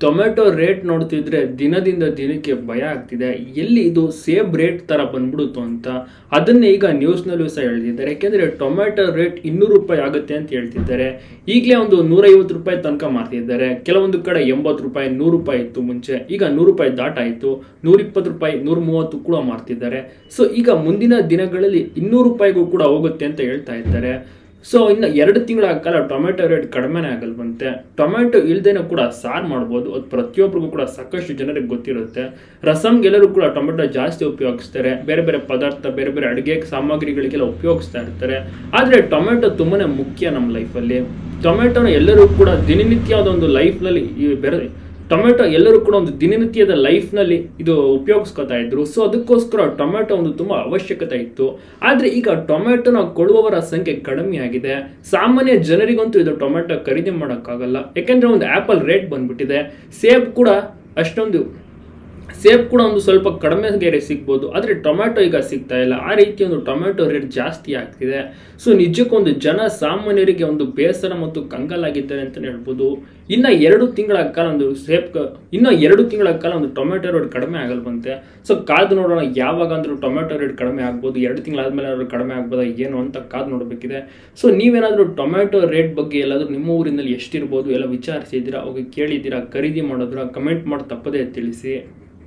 tomato rate ನೋಡ್ತಿದ್ರೆ ದಿನದಿಂದ ದಿನಕ್ಕೆ ಭಯ ಆಗ್ತಿದೆ ಎಲ್ಲಿ ಇದು ಸೇಮ್ ರೇಟ್ ತರ ಬಂದ್ಬಿಡುತ್ತೋ ಅಂತ ಅದನ್ನೇ ಈಗ ನ್ಯೂಸ್ನಲ್ಲೂ ಸಹ ಹೇಳ್ತಿದ್ದಾರೆ ಯಾಕೆಂದ್ರೆ ಟೊಮೆಟೊ ರೇಟ್ ಇನ್ನೂರು ರೂಪಾಯಿ ಆಗುತ್ತೆ ಅಂತ ಹೇಳ್ತಿದ್ದಾರೆ ಈಗಲೇ ಒಂದು ನೂರೈವತ್ತು ರೂಪಾಯಿ ತನಕ ಮಾರ್ತಿದ್ದಾರೆ ಕೆಲವೊಂದು ಕಡೆ ಎಂಬತ್ತು ರೂಪಾಯಿ ನೂರು ರೂಪಾಯಿ ಇತ್ತು ಮುಂಚೆ ಈಗ ನೂರು ರೂಪಾಯಿ ದಾಟಾಯಿತು ನೂರಿಪ್ಪತ್ತು ರೂಪಾಯಿ ನೂರ ಮೂವತ್ತು ಕೂಡ ಮಾರ್ತಿದ್ದಾರೆ ಸೊ ಈಗ ಮುಂದಿನ ದಿನಗಳಲ್ಲಿ ಇನ್ನೂರು ರೂಪಾಯಿಗೂ ಕೂಡ ಹೋಗುತ್ತೆ ಅಂತ ಹೇಳ್ತಾ ಇದ್ದಾರೆ ಸೊ ಇನ್ನು ಎರಡು ತಿಂಗಳ ಕಾಲ ಟೊಮೆಟೊ ರೇಟ್ ಕಡಿಮೆನೇ ಆಗಲ್ವಂತೆ ಟೊಮೆಟೊ ಇಲ್ದೇನೂ ಕೂಡ ಸಾರು ಮಾಡ್ಬೋದು ಅದು ಪ್ರತಿಯೊಬ್ಬರಿಗೂ ಕೂಡ ಸಾಕಷ್ಟು ಜನರಿಗೆ ಗೊತ್ತಿರುತ್ತೆ ರಸಮ್ಗೆಲ್ಲರೂ ಕೂಡ ಟೊಮೆಟೊ ಜಾಸ್ತಿ ಉಪಯೋಗಿಸ್ತಾರೆ ಬೇರೆ ಬೇರೆ ಪದಾರ್ಥ ಬೇರೆ ಬೇರೆ ಅಡುಗೆ ಸಾಮಗ್ರಿಗಳಿಗೆಲ್ಲ ಉಪಯೋಗಿಸ್ತಾ ಇರ್ತಾರೆ ಆದರೆ ಟೊಮೆಟೊ ತುಂಬಾನೇ ಮುಖ್ಯ ನಮ್ಮ ಲೈಫಲ್ಲಿ ಟೊಮೆಟೊನ ಎಲ್ಲರೂ ಕೂಡ ದಿನನಿತ್ಯದ ಒಂದು ಲೈಫ್ನಲ್ಲಿ ಈ ಬೇರೆ ಟೊಮೆಟೊ ಎಲ್ಲರೂ ಕೂಡ ಒಂದು ದಿನನಿತ್ಯದ ಲೈಫ್ನಲ್ಲಿ ಇದು ಉಪಯೋಗಿಸ್ಕೊತಾ ಇದ್ರು ಸೊ ಅದಕ್ಕೋಸ್ಕರ ಟೊಮೆಟೊ ಒಂದು ತುಂಬಾ ಅವಶ್ಯಕತೆ ಇತ್ತು ಆದರೆ ಈಗ ಟೊಮೆಟೊನ ಕೊಡುವವರ ಸಂಖ್ಯೆ ಕಡಿಮೆ ಆಗಿದೆ ಸಾಮಾನ್ಯ ಜನರಿಗಂತೂ ಇದು ಟೊಮೆಟೊ ಖರೀದಿ ಮಾಡೋಕ್ಕಾಗಲ್ಲ ಯಾಕೆಂದ್ರೆ ಒಂದು ಆ್ಯಪಲ್ ರೇಟ್ ಬಂದ್ಬಿಟ್ಟಿದೆ ಸೇಬ್ ಕೂಡ ಅಷ್ಟೊಂದು ಸೇಬ್ ಕೂಡ ಒಂದು ಸ್ವಲ್ಪ ಕಡಿಮೆ ಗೆರೆ ಸಿಗ್ಬೋದು ಆದರೆ ಟೊಮೆಟೊ ಈಗ ಸಿಗ್ತಾ ಇಲ್ಲ ಆ ರೀತಿ ಒಂದು ಟೊಮೆಟೊ ರೇಟ್ ಜಾಸ್ತಿ ಆಗ್ತಿದೆ ಸೊ ನಿಜಕ್ಕೊಂದು ಜನ ಸಾಮಾನ್ಯರಿಗೆ ಒಂದು ಬೇಸರ ಮತ್ತು ಕಂಗಾಲಾಗಿದ್ದಾರೆ ಅಂತಲೇ ಹೇಳ್ಬೋದು ಇನ್ನು ಎರಡು ತಿಂಗಳ ಕಾಲ ಒಂದು ಸೇಬ್ ಕ- ಇನ್ನು ಎರಡು ತಿಂಗಳ ಕಾಲ ಒಂದು ಟೊಮೆಟೊ ರೇಟ್ ಕಡಿಮೆ ಆಗಲ್ವಂತೆ ಸೊ ಕಾದು ನೋಡೋಣ ಯಾವಾಗ ಅಂದ್ರೂ ಟೊಮೆಟೊ ರೇಟ್ ಕಡಿಮೆ ಆಗ್ಬೋದು ಎರಡು ತಿಂಗಳಾದ್ಮೇಲೆ ಆದ್ರೂ ಕಡಿಮೆ ಆಗ್ಬೋದಾ ಏನು ಅಂತ ಕಾದು ನೋಡಬೇಕಿದೆ ಸೊ ನೀವೇನಾದರೂ ಟೊಮೆಟೊ ರೇಟ್ ಬಗ್ಗೆ ಎಲ್ಲಾದರೂ ನಿಮ್ಮ ಊರಿನಲ್ಲಿ ಎಷ್ಟಿರ್ಬೋದು ಎಲ್ಲ ವಿಚಾರಿಸಿದ್ದೀರಾ ಹೋಗಿ ಕೇಳಿದ್ದೀರಾ ಖರೀದಿ ಮಾಡಿದ್ರಾ ಕಮೆಂಟ್ ಮಾಡಿ ತಪ್ಪದೇ ತಿಳಿಸಿ